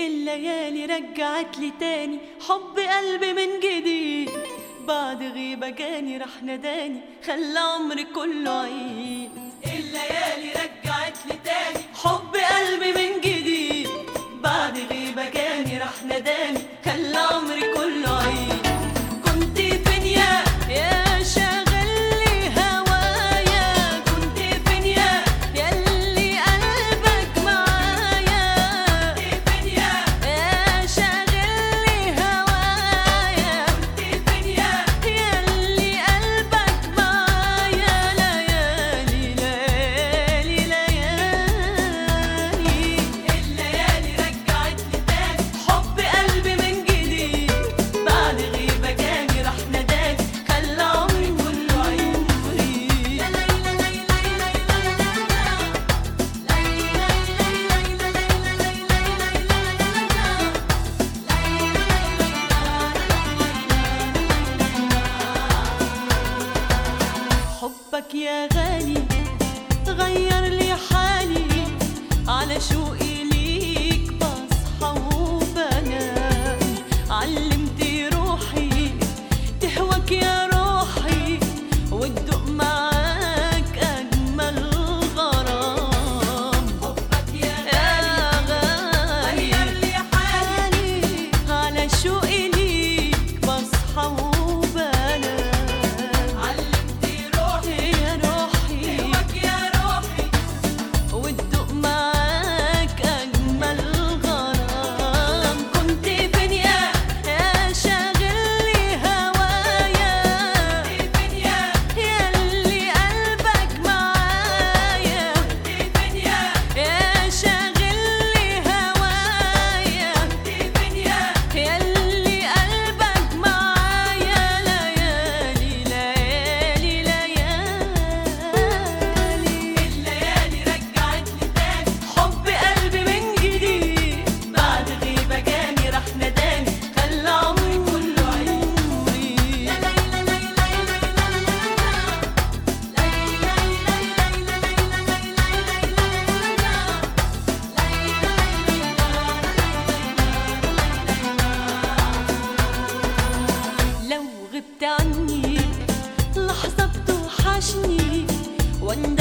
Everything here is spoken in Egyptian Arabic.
الليالي رجعت لي تاني حب قلبي من جديد بعد غيبة جاني راح نداني خلى عمري كله عيد الليالي رجعت لي تاني حب قلبي من جديد بعد غيبة جاني راح نداني خلى عمري كله عيد كنت فين يا يا شاغل لي هوايا كنت فين يا ياللي قلبك معايا كنت فين يا يا شاغل لي هوايا كنت فين يا ياللي قلبك معايا ليالي ليالي ليالي الليالي رجعت لي تاني حب قلبي من جديد بعد غيبة جاني راح نداني خلى عمري كله عمري لا لا لا لا حبك يا غالي غير لي حالي على شوقي ليك بصحى وبنام علمتي روحي تهواك يا روحي وتدوق معاك أجمل غرام حبك يا غالي غير لي حالي على شوقي ليك بصحى وبنام علمتي روحي يا روحي تهواك يا روحي وتدوق معاك أجمل غرام كنت فين يا يا شاغل لي هوايا كنت فين يا ياللي قلبك معايا كنت فين يا يا شاغل لي هوايا كنت فين يا ياللي قلبك معايا ليالي ليالي ليالي الليالي رجعت لي تاني حب قلبي من جديد بعد غيبة جاني راح نداني خلى عمري كله عمري لا لا لا لا لا لو غبت عني لحظة بتوحشني واندم